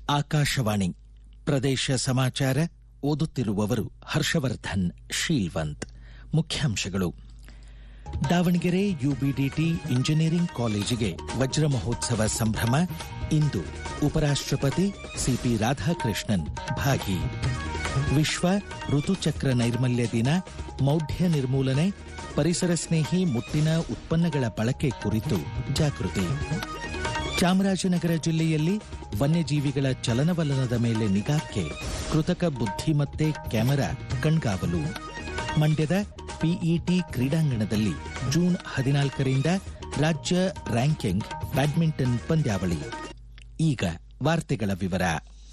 ಆಕಾಶವಾಣಿ ಪ್ರದೇಶ ಸಮಾಚಾರ ಓದುತ್ತಿರುವವರು ಹರ್ಷವರ್ಧನ್ ಶೀಲ್ವಂತ್ ಮುಖ್ಯಾಂಶಗಳು ದಾವಣಗೆರೆ ಯುಬಿಡಿಟಿ ಇಂಜಿನಿಯರಿಂಗ್ ಕಾಲೇಜಿಗೆ ವಜ್ರ ಮಹೋತ್ಸವ ಸಂಭ್ರಮ ಇಂದು ಉಪರಾಷ್ಟ್ರಪತಿ ಸಿಪಿ ರಾಧಾಕೃಷ್ಣನ್ ಭಾಗಿ ವಿಶ್ವ ಋತುಚಕ್ರ ನೈರ್ಮಲ್ಯ ದಿನ ಮೌಢ್ಯ ನಿರ್ಮೂಲನೆ ಪರಿಸರ ಸ್ನೇಹಿ ಮುಟ್ಟಿನ ಉತ್ಪನ್ನಗಳ ಬಳಕೆ ಕುರಿತು ಜಾಗೃತಿ ಚಾಮರಾಜನಗರ ಜಿಲ್ಲೆಯಲ್ಲಿ ವನ್ಯಜೀವಿಗಳ ಚಲನವಲನದ ಮೇಲೆ ನಿಗಾಕ್ಕೆ ಕೃತಕ ಬುದ್ಧಿಮತ್ತೆ ಕ್ಯಾಮೆರಾ ಕಣ್ಗಾವಲು ಮಂಡ್ಯದ ಪಿಇಟಿ ಕ್ರೀಡಾಂಗಣದಲ್ಲಿ ಜೂನ್ ಹದಿನಾಲ್ಕರಿಂದ ರಾಜ್ಯ ರ್ಯಾಂಕಿಂಗ್ ಬ್ಯಾಡ್ಮಿಂಟನ್ ಪಂದ್ಯಾವಳಿ ಈಗ ವಾರ್ತೆಗಳ ವಿವರ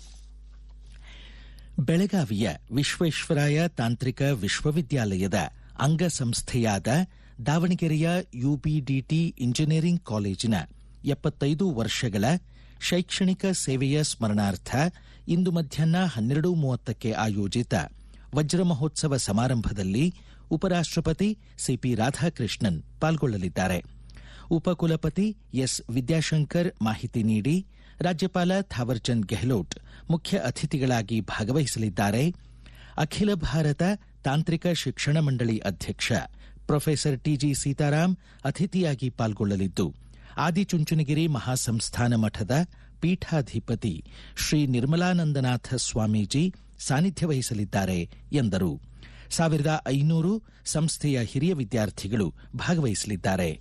ಬೆಳಗಾವಿಯ ವಿಶ್ವೇಶ್ವರಾಯ ತಾಂತ್ರಿಕ ವಿಶ್ವವಿದ್ಯಾಲಯದ ಅಂಗಸಂಸ್ಥೆಯಾದ ದಾವಣಗೆರೆಯ ಯುಬಿಡಿಟಿ ಇಂಜಿನಿಯರಿಂಗ್ ಕಾಲೇಜಿನ ಎಪ್ಪತ್ತೈದು ವರ್ಷಗಳ ಶೈಕ್ಷಣಿಕ ಸೇವೆಯ ಸ್ಮರಣಾರ್ಥ ಇಂದು ಮಧ್ಯಾಹ್ನ ಹನ್ನೆರಡು ಮೂವತ್ತಕ್ಕೆ ಆಯೋಜಿತ ವಜ್ರ ಮಹೋತ್ಸವ ಸಮಾರಂಭದಲ್ಲಿ ಉಪರಾಷ್ಟ್ರಪತಿ ಸಿಪಿ ರಾಧಾಕೃಷ್ಣನ್ ಪಾಲ್ಗೊಳ್ಳಲಿದ್ದಾರೆ ಉಪಕುಲಪತಿ ಎಸ್ ವಿದ್ಯಾಶಂಕರ್ ಮಾಹಿತಿ ನೀಡಿ ರಾಜ್ಯಪಾಲ ಥಾವರ್ಚಂದ್ ಗೆಹ್ಲೋಟ್ ಮುಖ್ಯ ಅತಿಥಿಗಳಾಗಿ ಭಾಗವಹಿಸಲಿದ್ದಾರೆ ಅಖಿಲ ಭಾರತ ತಾಂತ್ರಿಕ ಶಿಕ್ಷಣ ಮಂಡಳಿ ಅಧ್ಯಕ್ಷ ಪ್ರೊಫೆಸರ್ ಟಿಜಿ ಸೀತಾರಾಮ್ ಅತಿಥಿಯಾಗಿ ಪಾಲ್ಗೊಳ್ಳಲಿದ್ದು ಆದಿಚುಂಚನಗಿರಿ ಮಹಾಸಂಸ್ಥಾನ ಮಠದ ಪೀಠಾಧಿಪತಿ ಶ್ರೀ ನಿರ್ಮಲಾನಂದನಾಥ ಸ್ವಾಮೀಜಿ ಸಾನ್ನಿಧ್ಯ ವಹಿಸಲಿದ್ದಾರೆ ಎಂದರು ಸಾವಿರದ ಐನೂರು ಸಂಸ್ಥೆಯ ಹಿರಿಯ ವಿದ್ಯಾರ್ಥಿಗಳು ಭಾಗವಹಿಸಲಿದ್ದಾರೆ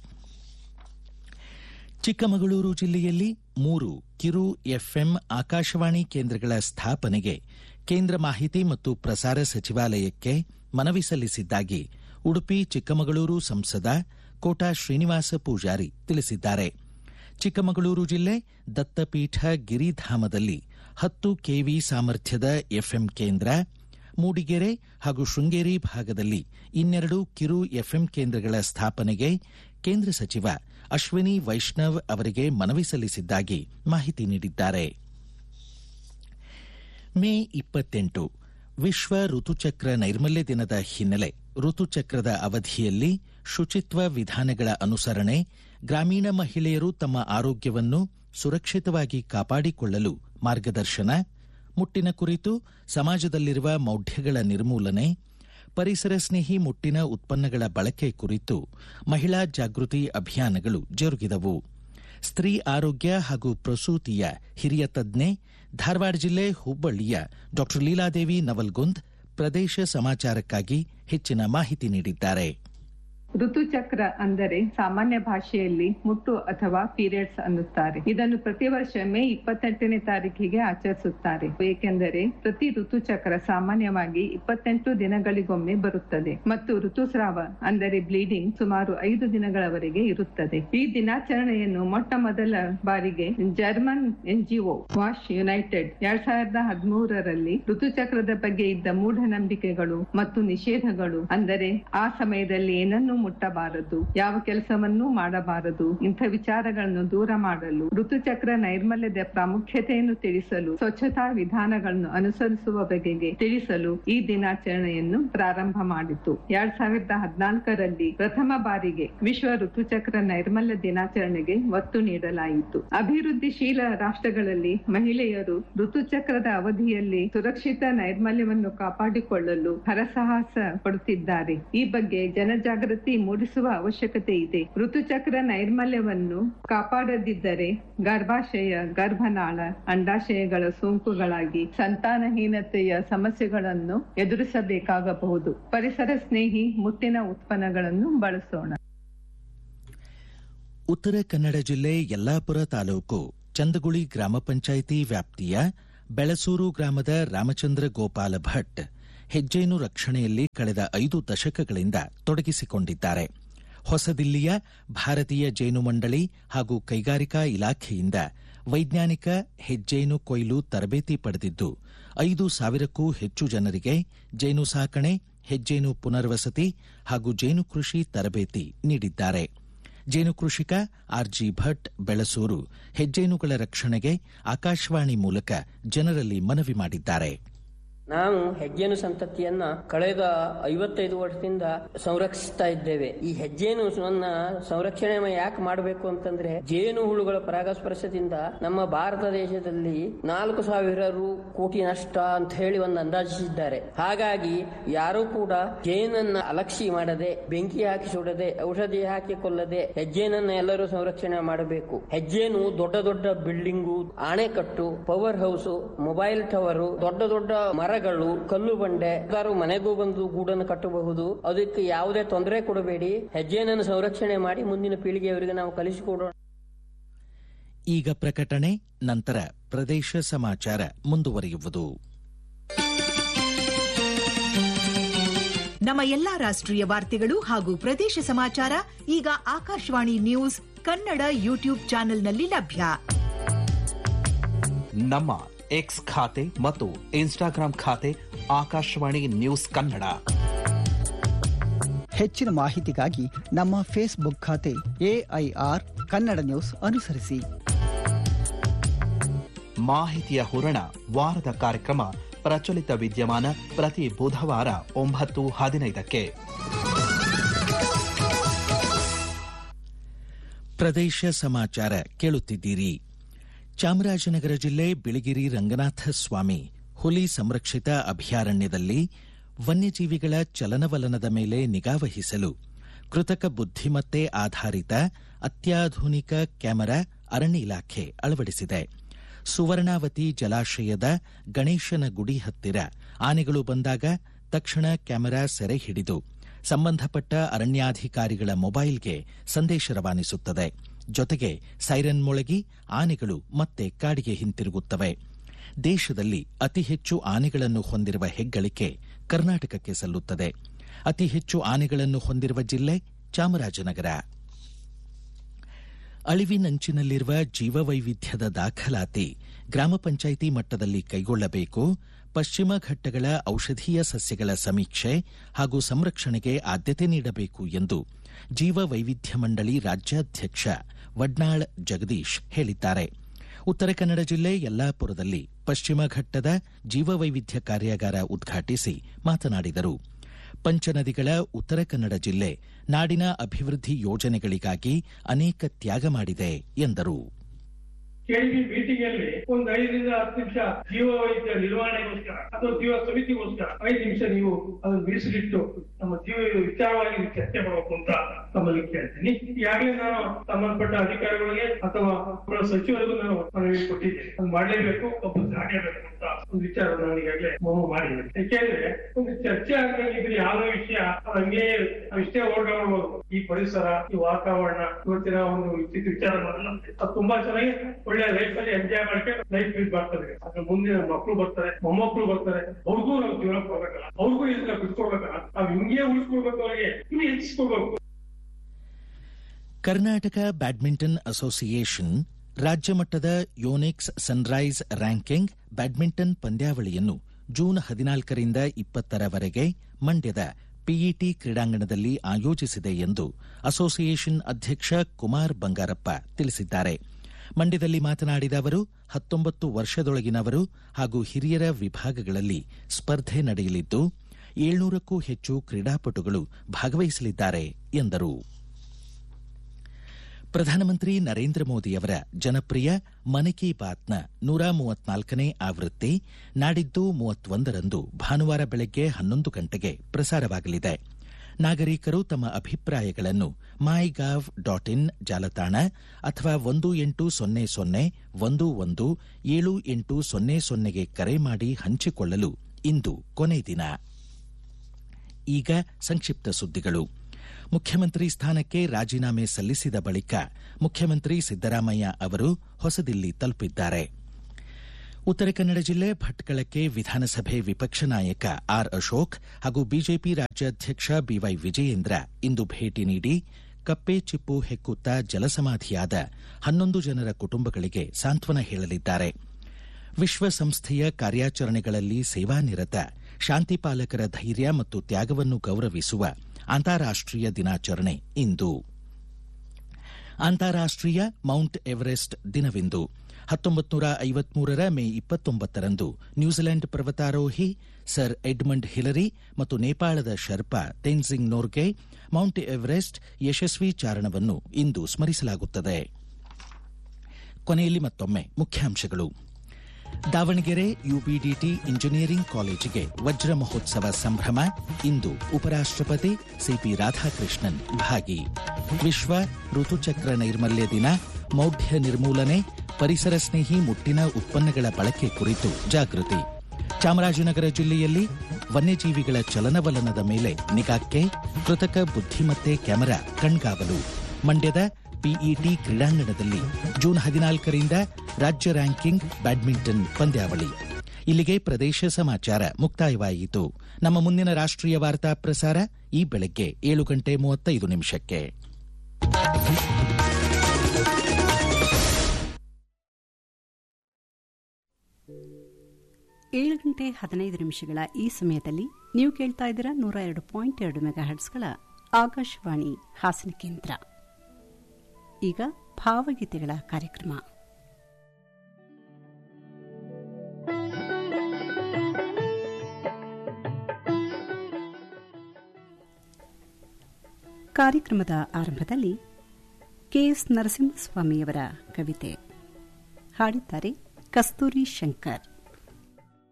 ಚಿಕ್ಕಮಗಳೂರು ಜಿಲ್ಲೆಯಲ್ಲಿ ಮೂರು ಕಿರು ಎಫ್ಎಂ ಆಕಾಶವಾಣಿ ಕೇಂದ್ರಗಳ ಸ್ಥಾಪನೆಗೆ ಕೇಂದ್ರ ಮಾಹಿತಿ ಮತ್ತು ಪ್ರಸಾರ ಸಚಿವಾಲಯಕ್ಕೆ ಮನವಿ ಸಲ್ಲಿಸಿದ್ದಾಗಿ ಉಡುಪಿ ಚಿಕ್ಕಮಗಳೂರು ಸಂಸದ ಕೋಟಾ ಶ್ರೀನಿವಾಸ ಪೂಜಾರಿ ತಿಳಿಸಿದ್ದಾರೆ ಚಿಕ್ಕಮಗಳೂರು ಜಿಲ್ಲೆ ದತ್ತಪೀಠ ಗಿರಿಧಾಮದಲ್ಲಿ ಹತ್ತು ಕೆವಿ ಸಾಮರ್ಥ್ಯದ ಎಫ್ಎಂ ಕೇಂದ್ರ ಮೂಡಿಗೆರೆ ಹಾಗೂ ಶೃಂಗೇರಿ ಭಾಗದಲ್ಲಿ ಇನ್ನೆರಡು ಕಿರು ಎಫ್ಎಂ ಕೇಂದ್ರಗಳ ಸ್ಥಾಪನೆಗೆ ಕೇಂದ್ರ ಸಚಿವ ಅಶ್ವಿನಿ ವೈಷ್ಣವ್ ಅವರಿಗೆ ಮನವಿ ಸಲ್ಲಿಸಿದ್ದಾಗಿ ಮಾಹಿತಿ ನೀಡಿದ್ದಾರೆ ಮೇ ಇಪ್ಪತ್ತೆಂಟು ವಿಶ್ವ ಋತುಚಕ್ರ ನೈರ್ಮಲ್ಯ ದಿನದ ಹಿನ್ನೆಲೆ ಋತುಚಕ್ರದ ಅವಧಿಯಲ್ಲಿ ಶುಚಿತ್ವ ವಿಧಾನಗಳ ಅನುಸರಣೆ ಗ್ರಾಮೀಣ ಮಹಿಳೆಯರು ತಮ್ಮ ಆರೋಗ್ಯವನ್ನು ಸುರಕ್ಷಿತವಾಗಿ ಕಾಪಾಡಿಕೊಳ್ಳಲು ಮಾರ್ಗದರ್ಶನ ಮುಟ್ಟಿನ ಕುರಿತು ಸಮಾಜದಲ್ಲಿರುವ ಮೌಢ್ಯಗಳ ನಿರ್ಮೂಲನೆ ಪರಿಸರ ಸ್ನೇಹಿ ಮುಟ್ಟಿನ ಉತ್ಪನ್ನಗಳ ಬಳಕೆ ಕುರಿತು ಮಹಿಳಾ ಜಾಗೃತಿ ಅಭಿಯಾನಗಳು ಜರುಗಿದವು ಸ್ತ್ರೀ ಆರೋಗ್ಯ ಹಾಗೂ ಪ್ರಸೂತಿಯ ಹಿರಿಯ ತಜ್ಞೆ ಧಾರವಾಡ ಜಿಲ್ಲೆ ಹುಬ್ಬಳ್ಳಿಯ ಡಾ ಲೀಲಾದೇವಿ ನವಲ್ಗುಂದ್ ಪ್ರದೇಶ ಸಮಾಚಾರಕ್ಕಾಗಿ ಹೆಚ್ಚಿನ ಮಾಹಿತಿ ನೀಡಿದ್ದಾರೆ ಋತುಚಕ್ರ ಅಂದರೆ ಸಾಮಾನ್ಯ ಭಾಷೆಯಲ್ಲಿ ಮುಟ್ಟು ಅಥವಾ ಪೀರಿಯಡ್ಸ್ ಅನ್ನುತ್ತಾರೆ ಇದನ್ನು ಪ್ರತಿ ವರ್ಷ ಮೇ ಇಪ್ಪತ್ತೆಂಟನೇ ತಾರೀಕಿಗೆ ಆಚರಿಸುತ್ತಾರೆ ಏಕೆಂದರೆ ಪ್ರತಿ ಋತುಚಕ್ರ ಸಾಮಾನ್ಯವಾಗಿ ಇಪ್ಪತ್ತೆಂಟು ದಿನಗಳಿಗೊಮ್ಮೆ ಬರುತ್ತದೆ ಮತ್ತು ಋತುಸ್ರಾವ ಅಂದರೆ ಬ್ಲೀಡಿಂಗ್ ಸುಮಾರು ಐದು ದಿನಗಳವರೆಗೆ ಇರುತ್ತದೆ ಈ ದಿನಾಚರಣೆಯನ್ನು ಮೊಟ್ಟ ಮೊದಲ ಬಾರಿಗೆ ಜರ್ಮನ್ ಎನ್ಜಿಒ ವಾಶ್ ಯುನೈಟೆಡ್ ಎರಡ್ ಸಾವಿರದ ಹದಿಮೂರರಲ್ಲಿ ಋತುಚಕ್ರದ ಬಗ್ಗೆ ಇದ್ದ ಮೂಢನಂಬಿಕೆಗಳು ಮತ್ತು ನಿಷೇಧಗಳು ಅಂದರೆ ಆ ಸಮಯದಲ್ಲಿ ಏನನ್ನು ಮುಟ್ಟಬಾರದು ಯಾವ ಕೆಲಸವನ್ನೂ ಮಾಡಬಾರದು ಇಂಥ ವಿಚಾರಗಳನ್ನು ದೂರ ಮಾಡಲು ಋತುಚಕ್ರ ನೈರ್ಮಲ್ಯದ ಪ್ರಾಮುಖ್ಯತೆಯನ್ನು ತಿಳಿಸಲು ಸ್ವಚ್ಛತಾ ವಿಧಾನಗಳನ್ನು ಅನುಸರಿಸುವ ಬಗೆಗೆ ತಿಳಿಸಲು ಈ ದಿನಾಚರಣೆಯನ್ನು ಪ್ರಾರಂಭ ಮಾಡಿತು ಎರಡ್ ಸಾವಿರದ ಹದಿನಾಲ್ಕರಲ್ಲಿ ಪ್ರಥಮ ಬಾರಿಗೆ ವಿಶ್ವ ಋತುಚಕ್ರ ನೈರ್ಮಲ್ಯ ದಿನಾಚರಣೆಗೆ ಒತ್ತು ನೀಡಲಾಯಿತು ಅಭಿವೃದ್ಧಿಶೀಲ ರಾಷ್ಟ್ರಗಳಲ್ಲಿ ಮಹಿಳೆಯರು ಋತುಚಕ್ರದ ಅವಧಿಯಲ್ಲಿ ಸುರಕ್ಷಿತ ನೈರ್ಮಲ್ಯವನ್ನು ಕಾಪಾಡಿಕೊಳ್ಳಲು ಹರಸಾಹಸ ಪಡುತ್ತಿದ್ದಾರೆ ಈ ಬಗ್ಗೆ ಜನಜಾಗೃತಿ ಮೂಡಿಸುವ ಅವಶ್ಯಕತೆ ಇದೆ ಋತುಚಕ್ರ ನೈರ್ಮಲ್ಯವನ್ನು ಕಾಪಾಡದಿದ್ದರೆ ಗರ್ಭಾಶಯ ಗರ್ಭನಾಳ ಅಂಡಾಶಯಗಳ ಸೋಂಕುಗಳಾಗಿ ಸಂತಾನಹೀನತೆಯ ಸಮಸ್ಯೆಗಳನ್ನು ಎದುರಿಸಬೇಕಾಗಬಹುದು ಪರಿಸರ ಸ್ನೇಹಿ ಮುತ್ತಿನ ಉತ್ಪನ್ನಗಳನ್ನು ಬಳಸೋಣ ಉತ್ತರ ಕನ್ನಡ ಜಿಲ್ಲೆ ಯಲ್ಲಾಪುರ ತಾಲೂಕು ಚಂದಗುಳಿ ಗ್ರಾಮ ಪಂಚಾಯಿತಿ ವ್ಯಾಪ್ತಿಯ ಬೆಳಸೂರು ಗ್ರಾಮದ ರಾಮಚಂದ್ರ ಗೋಪಾಲ ಭಟ್ ಹೆಜ್ಜೇನು ರಕ್ಷಣೆಯಲ್ಲಿ ಕಳೆದ ಐದು ದಶಕಗಳಿಂದ ತೊಡಗಿಸಿಕೊಂಡಿದ್ದಾರೆ ಹೊಸದಿಲ್ಲಿಯ ಭಾರತೀಯ ಜೇನು ಮಂಡಳಿ ಹಾಗೂ ಕೈಗಾರಿಕಾ ಇಲಾಖೆಯಿಂದ ವೈಜ್ಞಾನಿಕ ಹೆಜ್ಜೇನು ಕೊಯ್ಲು ತರಬೇತಿ ಪಡೆದಿದ್ದು ಐದು ಸಾವಿರಕ್ಕೂ ಹೆಚ್ಚು ಜನರಿಗೆ ಜೇನು ಸಾಕಣೆ ಹೆಜ್ಜೇನು ಪುನರ್ವಸತಿ ಹಾಗೂ ಜೇನು ಕೃಷಿ ತರಬೇತಿ ನೀಡಿದ್ದಾರೆ ಜೇನು ಕೃಷಿಕ ಆರ್ಜಿ ಭಟ್ ಬೆಳಸೂರು ಹೆಜ್ಜೇನುಗಳ ರಕ್ಷಣೆಗೆ ಆಕಾಶವಾಣಿ ಮೂಲಕ ಜನರಲ್ಲಿ ಮನವಿ ಮಾಡಿದ್ದಾರೆ ನಾವು ಹೆಜ್ಜೇನು ಸಂತತಿಯನ್ನ ಕಳೆದ ಐವತ್ತೈದು ವರ್ಷದಿಂದ ಸಂರಕ್ಷಿಸ್ತಾ ಇದ್ದೇವೆ ಈ ಹೆಜ್ಜೇನು ನನ್ನ ಸಂರಕ್ಷಣೆ ಯಾಕೆ ಮಾಡಬೇಕು ಅಂತಂದ್ರೆ ಜೇನು ಹುಳುಗಳ ಪರಾಗಸ್ಪರ್ಶದಿಂದ ನಮ್ಮ ಭಾರತ ದೇಶದಲ್ಲಿ ನಾಲ್ಕು ಸಾವಿರ ರು ಕೋಟಿ ನಷ್ಟ ಅಂತ ಹೇಳಿ ಒಂದು ಅಂದಾಜಿಸಿದ್ದಾರೆ ಹಾಗಾಗಿ ಯಾರು ಕೂಡ ಜೇನನ್ನ ಅಲಕ್ಷಿ ಮಾಡದೆ ಬೆಂಕಿ ಹಾಕಿ ಸುಡದೆ ಔಷಧಿ ಹಾಕಿ ಕೊಲ್ಲದೆ ಹೆಜ್ಜೇನನ್ನ ಎಲ್ಲರೂ ಸಂರಕ್ಷಣೆ ಮಾಡಬೇಕು ಹೆಜ್ಜೇನು ದೊಡ್ಡ ದೊಡ್ಡ ಬಿಲ್ಡಿಂಗು ಆಣೆಕಟ್ಟು ಪವರ್ ಹೌಸ್ ಮೊಬೈಲ್ ಟವರ್ ದೊಡ್ಡ ದೊಡ್ಡ ಮರಗಳು ಕಲ್ಲು ಬಂಡೆ ಎಲ್ಲರೂ ಮನೆಗೂ ಬಂದು ಗೂಡನ್ನು ಕಟ್ಟಬಹುದು ಅದಕ್ಕೆ ಯಾವುದೇ ತೊಂದರೆ ಕೊಡಬೇಡಿ ಹೆಜ್ಜೆಯನ್ನು ಸಂರಕ್ಷಣೆ ಮಾಡಿ ಮುಂದಿನ ಪೀಳಿಗೆಯವರಿಗೆ ನಾವು ಕಲಿಸಿಕೊಡೋಣ ಈಗ ಪ್ರಕಟಣೆ ನಂತರ ಪ್ರದೇಶ ಸಮಾಚಾರ ಮುಂದುವರಿಯುವುದು ನಮ್ಮ ಎಲ್ಲಾ ರಾಷ್ಟ್ರೀಯ ವಾರ್ತೆಗಳು ಹಾಗೂ ಪ್ರದೇಶ ಸಮಾಚಾರ ಈಗ ಆಕಾಶವಾಣಿ ನ್ಯೂಸ್ ಕನ್ನಡ ಯೂಟ್ಯೂಬ್ ಚಾನೆಲ್ನಲ್ಲಿ ಲಭ್ಯ ನಮ್ಮ ಎಕ್ಸ್ ಖಾತೆ ಮತ್ತು ಇನ್ಸ್ಟಾಗ್ರಾಂ ಖಾತೆ ಆಕಾಶವಾಣಿ ನ್ಯೂಸ್ ಕನ್ನಡ ಹೆಚ್ಚಿನ ಮಾಹಿತಿಗಾಗಿ ನಮ್ಮ ಫೇಸ್ಬುಕ್ ಖಾತೆ ಎಐಆರ್ ಕನ್ನಡ ನ್ಯೂಸ್ ಅನುಸರಿಸಿ ಮಾಹಿತಿಯ ಹೂರಣ ವಾರದ ಕಾರ್ಯಕ್ರಮ ಪ್ರಚಲಿತ ವಿದ್ಯಮಾನ ಪ್ರತಿ ಬುಧವಾರ ಒಂಬತ್ತು ಹದಿನೈದಕ್ಕೆ ಪ್ರದೇಶ ಸಮಾಚಾರ ಕೇಳುತ್ತಿದ್ದೀರಿ ಚಾಮರಾಜನಗರ ಜಿಲ್ಲೆ ಬಿಳಿಗಿರಿ ರಂಗನಾಥ ಸ್ವಾಮಿ ಹುಲಿ ಸಂರಕ್ಷಿತ ಅಭಯಾರಣ್ಯದಲ್ಲಿ ವನ್ಯಜೀವಿಗಳ ಚಲನವಲನದ ಮೇಲೆ ನಿಗಾವಹಿಸಲು ಕೃತಕ ಬುದ್ಧಿಮತ್ತೆ ಆಧಾರಿತ ಅತ್ಯಾಧುನಿಕ ಕ್ಯಾಮೆರಾ ಅರಣ್ಯ ಇಲಾಖೆ ಅಳವಡಿಸಿದೆ ಸುವರ್ಣಾವತಿ ಜಲಾಶಯದ ಗಣೇಶನ ಗುಡಿ ಹತ್ತಿರ ಆನೆಗಳು ಬಂದಾಗ ತಕ್ಷಣ ಕ್ಯಾಮೆರಾ ಸೆರೆ ಹಿಡಿದು ಸಂಬಂಧಪಟ್ಟ ಅರಣ್ಯಾಧಿಕಾರಿಗಳ ಮೊಬೈಲ್ಗೆ ಸಂದೇಶ ರವಾನಿಸುತ್ತದೆ ಜೊತೆಗೆ ಸೈರನ್ ಮೊಳಗಿ ಆನೆಗಳು ಮತ್ತೆ ಕಾಡಿಗೆ ಹಿಂತಿರುಗುತ್ತವೆ ದೇಶದಲ್ಲಿ ಅತಿ ಹೆಚ್ಚು ಆನೆಗಳನ್ನು ಹೊಂದಿರುವ ಹೆಗ್ಗಳಿಕೆ ಕರ್ನಾಟಕಕ್ಕೆ ಸಲ್ಲುತ್ತದೆ ಅತಿ ಹೆಚ್ಚು ಆನೆಗಳನ್ನು ಹೊಂದಿರುವ ಜಿಲ್ಲೆ ಚಾಮರಾಜನಗರ ಅಳಿವಿನಂಚಿನಲ್ಲಿರುವ ಜೀವವೈವಿಧ್ಯದ ದಾಖಲಾತಿ ಗ್ರಾಮ ಪಂಚಾಯಿತಿ ಮಟ್ಟದಲ್ಲಿ ಕೈಗೊಳ್ಳಬೇಕು ಪಶ್ಚಿಮ ಘಟ್ಟಗಳ ಔಷಧೀಯ ಸಸ್ಯಗಳ ಸಮೀಕ್ಷೆ ಹಾಗೂ ಸಂರಕ್ಷಣೆಗೆ ಆದ್ಯತೆ ನೀಡಬೇಕು ಎಂದು ಜೀವ ವೈವಿಧ್ಯ ಮಂಡಳಿ ರಾಜ್ಯಾಧ್ಯಕ್ಷ ವಡ್ನಾಳ್ ಜಗದೀಶ್ ಹೇಳಿದ್ದಾರೆ ಉತ್ತರ ಕನ್ನಡ ಜಿಲ್ಲೆ ಯಲ್ಲಾಪುರದಲ್ಲಿ ಪಶ್ಚಿಮ ಘಟ್ಟದ ಜೀವವೈವಿಧ್ಯ ಕಾರ್ಯಾಗಾರ ಉದ್ಘಾಟಿಸಿ ಮಾತನಾಡಿದರು ಪಂಚನದಿಗಳ ಉತ್ತರ ಕನ್ನಡ ಜಿಲ್ಲೆ ನಾಡಿನ ಅಭಿವೃದ್ಧಿ ಯೋಜನೆಗಳಿಗಾಗಿ ಅನೇಕ ತ್ಯಾಗ ಮಾಡಿದೆ ಎಂದರು ಕೆಳಗಿ ಮೀಟಿಂಗ್ ಅಲ್ಲಿ ಒಂದು ಐದರಿಂದ ಹತ್ತು ನಿಮಿಷ ಜೀವ ವೈದ್ಯ ನಿರ್ವಹಣೆಗೋಸ್ಕರ ಅಥವಾ ಜೀವ ಸಮಿತಿಗೋಸ್ಕರ ಐದು ನಿಮಿಷ ನೀವು ಅದನ್ನು ಮೀಸಲಿಟ್ಟು ನಮ್ಮ ಜೀವ ವಿಚಾರವಾಗಿ ಚರ್ಚೆ ಮಾಡಬೇಕು ಅಂತ ತಮ್ಮಲ್ಲಿ ಕೇಳ್ತೀನಿ ಈಗಾಗಲೇ ನಾನು ಸಂಬಂಧಪಟ್ಟ ಅಧಿಕಾರಿಗಳಿಗೆ ಅಥವಾ ಅವರ ಸಚಿವರಿಗೂ ನಾನು ಮನವಿ ಕೊಟ್ಟಿದ್ದೆ ಅದು ಮಾಡಲೇಬೇಕು ಒಬ್ಬ ಆಗಲೇಬೇಕು ಅಂತ ಒಂದು ವಿಚಾರ ನಾನು ಈಗಾಗಲೇ ಮನವಿ ಮಾಡಿದ್ದೇನೆ ಯಾಕೆಂದ್ರೆ ಒಂದು ಚರ್ಚೆ ಆಗ್ಬೇಕಿದ್ರೆ ಯಾವುದೋ ವಿಷಯ ಅದು ಹಂಗೆ ನಾವು ಇಷ್ಟೇ ಓಡಾಡ್ಬೋದು ಈ ಪರಿಸರ ಈ ವಾತಾವರಣ ಇವತ್ತಿನ ಒಂದು ವಿಚಿತ್ರ ವಿಚಾರಗಳನ್ನ ಅದು ತುಂಬಾ ಚೆನ್ನಾಗಿ ಒಳ್ಳೆ ಲೈಫ್ ಅಲ್ಲಿ ಎಂಜಾಯ್ ಮಾಡಕ್ಕೆ ಲೈಫ್ ಲೀಡ್ ಮಾಡ್ತಾರೆ ಅದ್ರ ಮುಂದಿನ ಮಕ್ಕಳು ಬರ್ತಾರೆ ಮೊಮ್ಮಕ್ಕಳು ಬರ್ತಾರೆ ಅವ್ರಿಗೂ ನಾವು ಜೀವನ ಕೊಡ್ಬೇಕಲ್ಲ ಅವ್ರಿಗೂ ಇದನ್ನ ಬಿಟ್ಕೊಡ್ಬೇಕಲ್ಲ ನಾವು ಹಿಂಗೆ ಉಳಿಸ್ಕೊಡ್ಬೇಕು ಅವರಿಗೆ ಇನ್ನು ಹೆಚ್ಚಿಸ್ಕೊಡ್ಬೇಕು ಕರ್ನಾಟಕ ಬ್ಯಾಡ್ಮಿಂಟನ್ ಅಸೋಸಿಯೇಷನ್ ರಾಜ್ಯ ಮಟ್ಟದ ಯೋನೆಕ್ಸ್ ಸನ್ರೈಸ್ ರ್ಯಾಂಕಿಂಗ್ ಬ್ಯಾಡ್ಮಿಂಟನ್ ಪಂದ್ಯಾವಳಿಯನ್ನು ಜೂನ್ ಹದಿನಾಲ್ಕರಿಂದ ಇಪ್ಪತ್ತರವರೆಗೆ ಮಂಡ್ಯದ ಪಿಇಟಿ ಕ್ರೀಡಾಂಗಣದಲ್ಲಿ ಆಯೋಜಿಸಿದೆ ಎಂದು ಅಸೋಸಿಯೇಷನ್ ಅಧ್ಯಕ್ಷ ಕುಮಾರ್ ಬಂಗಾರಪ್ಪ ತಿಳಿಸಿದ್ದಾರೆ ಮಂಡ್ಯದಲ್ಲಿ ಮಾತನಾಡಿದ ಅವರು ಹತ್ತೊಂಬತ್ತು ವರ್ಷದೊಳಗಿನವರು ಹಾಗೂ ಹಿರಿಯರ ವಿಭಾಗಗಳಲ್ಲಿ ಸ್ಪರ್ಧೆ ನಡೆಯಲಿದ್ದು ಏಳ್ನೂರಕ್ಕೂ ಹೆಚ್ಚು ಕ್ರೀಡಾಪಟುಗಳು ಭಾಗವಹಿಸಲಿದ್ದಾರೆ ಎಂದರು ಪ್ರಧಾನಮಂತ್ರಿ ನರೇಂದ್ರ ಮೋದಿಯವರ ಜನಪ್ರಿಯ ಮನ್ ಕಿ ಬಾತ್ನ ನೂರ ಮೂವತ್ನಾಲ್ಕನೇ ಆವೃತ್ತಿ ನಾಡಿದ್ದು ಮೂವತ್ತೊಂದರಂದು ಭಾನುವಾರ ಬೆಳಗ್ಗೆ ಹನ್ನೊಂದು ಗಂಟೆಗೆ ಪ್ರಸಾರವಾಗಲಿದೆ ನಾಗರಿಕರು ತಮ್ಮ ಅಭಿಪ್ರಾಯಗಳನ್ನು ಮೈ ಗಾವ್ ಡಾಟ್ ಇನ್ ಜಾಲತಾಣ ಅಥವಾ ಒಂದು ಎಂಟು ಸೊನ್ನೆ ಸೊನ್ನೆ ಒಂದು ಒಂದು ಏಳು ಎಂಟು ಸೊನ್ನೆ ಸೊನ್ನೆಗೆ ಕರೆ ಮಾಡಿ ಹಂಚಿಕೊಳ್ಳಲು ಇಂದು ಕೊನೆ ದಿನ ಈಗ ಸಂಕ್ಷಿಪ್ತ ಸುದ್ದಿಗಳು ಮುಖ್ಯಮಂತ್ರಿ ಸ್ಥಾನಕ್ಕೆ ರಾಜೀನಾಮೆ ಸಲ್ಲಿಸಿದ ಬಳಿಕ ಮುಖ್ಯಮಂತ್ರಿ ಸಿದ್ದರಾಮಯ್ಯ ಅವರು ಹೊಸದಿಲ್ಲಿ ತಲುಪಿದ್ದಾರೆ ಉತ್ತರ ಕನ್ನಡ ಜಿಲ್ಲೆ ಭಟ್ಕಳಕ್ಕೆ ವಿಧಾನಸಭೆ ವಿಪಕ್ಷ ನಾಯಕ ಆರ್ ಅಶೋಕ್ ಹಾಗೂ ಬಿಜೆಪಿ ರಾಜ್ಯಾಧ್ಯಕ್ಷ ಬಿವೈ ವಿಜಯೇಂದ್ರ ಇಂದು ಭೇಟಿ ನೀಡಿ ಕಪ್ಪೆ ಚಿಪ್ಪು ಹೆಕ್ಕುತ್ತಾ ಜಲಸಮಾಧಿಯಾದ ಹನ್ನೊಂದು ಜನರ ಕುಟುಂಬಗಳಿಗೆ ಸಾಂತ್ವನ ಹೇಳಲಿದ್ದಾರೆ ವಿಶ್ವಸಂಸ್ಥೆಯ ಕಾರ್ಯಾಚರಣೆಗಳಲ್ಲಿ ಸೇವಾನಿರತ ಶಾಂತಿಪಾಲಕರ ಧೈರ್ಯ ಮತ್ತು ತ್ಯಾಗವನ್ನು ಗೌರವಿಸುವ ಅಂತಾರಾಷ್ಟೀಯ ದಿನಾಚರಣೆ ಇಂದು ಅಂತಾರಾಷ್ಟೀಯ ಮೌಂಟ್ ಎವರೆಸ್ಟ್ ದಿನವಿಂದು ಹತ್ತೊಂಬತ್ತು ನೂರ ಐವತ್ಮೂರರ ಮೇ ಇಪ್ಪತ್ತೊಂಬತ್ತರಂದು ನ್ಯೂಜಿಲೆಂಡ್ ಪರ್ವತಾರೋಹಿ ಸರ್ ಎಡ್ಮಂಡ್ ಹಿಲರಿ ಮತ್ತು ನೇಪಾಳದ ಶರ್ಪಾ ತೆನ್ಸಿಂಗ್ ನೋರ್ಗೆ ಮೌಂಟ್ ಎವರೆಸ್ಟ್ ಯಶಸ್ವಿ ಚಾರಣವನ್ನು ಇಂದು ಸ್ಮರಿಸಲಾಗುತ್ತದೆ ಕೊನೆಯಲ್ಲಿ ಮತ್ತೊಮ್ಮೆ ಮುಖ್ಯಾಂಶಗಳು ದಾವಣಗೆರೆ ಯುಬಿಡಿಟಿ ಇಂಜಿನಿಯರಿಂಗ್ ಕಾಲೇಜಿಗೆ ವಜ್ರ ಮಹೋತ್ಸವ ಸಂಭ್ರಮ ಇಂದು ಉಪರಾಷ್ಟಪತಿ ಸಿಪಿ ರಾಧಾಕೃಷ್ಣನ್ ಭಾಗಿ ವಿಶ್ವ ಋತುಚಕ್ರ ನೈರ್ಮಲ್ಯ ದಿನ ಮೌಢ್ಯ ನಿರ್ಮೂಲನೆ ಪರಿಸರ ಸ್ನೇಹಿ ಮುಟ್ಟಿನ ಉತ್ಪನ್ನಗಳ ಬಳಕೆ ಕುರಿತು ಜಾಗೃತಿ ಚಾಮರಾಜನಗರ ಜಿಲ್ಲೆಯಲ್ಲಿ ವನ್ಯಜೀವಿಗಳ ಚಲನವಲನದ ಮೇಲೆ ನಿಗಾಕ್ಕೆ ಕೃತಕ ಬುದ್ಧಿಮತ್ತೆ ಕ್ಯಾಮೆರಾ ಕಣ್ಗಾವಲು ಮಂಡ್ಯದ ಪಿಇಟಿ ಕ್ರೀಡಾಂಗಣದಲ್ಲಿ ಜೂನ್ ಹದಿನಾಲ್ಕರಿಂದ ರಾಜ್ಯ ರ್ಯಾಂಕಿಂಗ್ ಬ್ಯಾಡ್ಮಿಂಟನ್ ಪಂದ್ಯಾವಳಿ ಇಲ್ಲಿಗೆ ಪ್ರದೇಶ ಸಮಾಚಾರ ಮುಕ್ತಾಯವಾಯಿತು ನಮ್ಮ ಮುಂದಿನ ರಾಷ್ಟ್ರೀಯ ವಾರ್ತಾ ಪ್ರಸಾರ ಈ ಬೆಳಗ್ಗೆ ಏಳು ಗಂಟೆ ಮೂವತ್ತೈದು ನಿಮಿಷಕ್ಕೆ ಏಳು ಗಂಟೆ ಹದಿನೈದು ನಿಮಿಷಗಳ ಈ ಸಮಯದಲ್ಲಿ ನೀವು ಕೇಳ್ತಾ ಇದ್ದೀರಾ ನೂರ ಎರಡು ಪಾಯಿಂಟ್ ಎರಡು ಮೆಗಾ ಹರ್ಟ್ಸ್ಗಳ ಆಕಾಶವಾಣಿ ಹಾಸನ ಕೇಂದ್ರ ಈಗ ಭಾವಗೀತೆಗಳ ಕಾರ್ಯಕ್ರಮ ಕಾರ್ಯಕ್ರಮದ ಆರಂಭದಲ್ಲಿ ಕೆಎಸ್ ನರಸಿಂಹಸ್ವಾಮಿಯವರ ಕವಿತೆ ಹಾಡಿದ್ದಾರೆ ಕಸ್ತೂರಿ ಶಂಕರ್